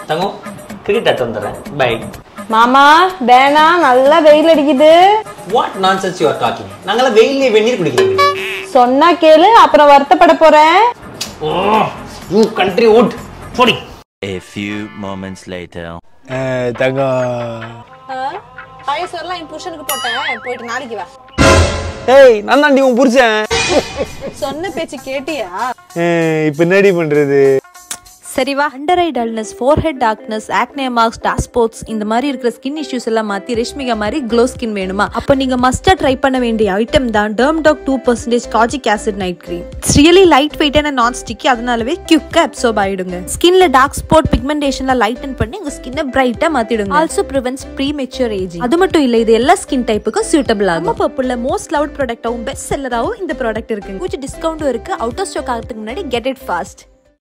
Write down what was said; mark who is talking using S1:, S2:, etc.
S1: தங்கம் cricket எடுத்து வந்துடுறேன் by
S2: மாமா வேணா நல்லா வெயில் அடிக்குது
S1: what nonsense you are talking நாங்களாம் வெயிலே வெந்நீர் குடிக்கிறோம்
S2: சொன்னா கேளு அப்புறம் வருத்தப்பட போறேன்
S1: யூ கண்ட்ரி வுட் போடி
S3: A few moments later.
S4: தங்கம்
S2: பழைய சோறுலாம் என் புருஷனுக்கு போட்டேன் போயிட்டு நாளைக்கு வா
S4: ஏய் நான் தாண்டி உன் புரிச்சேன்
S2: சொன்ன பேச்சு கேட்டியா
S4: இப்போ என்னடி பண்றது
S5: சரி வா under eye dullness forehead darkness acne marks dark spots இந்த மாதிரி இருக்கிற ஸ்கின் இஷ்யூஸ் எல்லாம் மாத்தி ரேஷ்மிகா மாதிரி க்ளோ ஸ்கின் வேணுமா அப்போ நீங்க மஸ்டா ட்ரை பண்ண வேண்டிய ஐட்டம் தான் Derm Doc two percentage kojic acid night cream it's really light weight and non sticky அதனாலவே குயிக்கா அப்சர்வ் ஆயிடுங்க ஸ்கின்ல டார்க் ஸ்பாட் பிக்மெண்டேஷன்ல லைட்டன் பண்ணி உங்க ஸ்கின்னை பிரைட்டா மாத்திடுங்க also prevents premature age அது மட்டும் இல்ல இது எல்லா ஸ்கின் டைப்புக்கும் சூட்டபிள் ஆகும் நம்ம பர்பிள்ல மோஸ்ட் லவுட் ப்ராடக்டாவும் பெஸ்ட் செல்லராகவும் இந்த ப்ராடக்ட் இருக்கு கொஞ்சம் டிஸ்கவுண்டும் இருக்கு அவுட் ஆஃப் ஸ்டாக் ஆகிறதுக்கு முன்னாடி கெட் இட் ஃபாஸ்ட்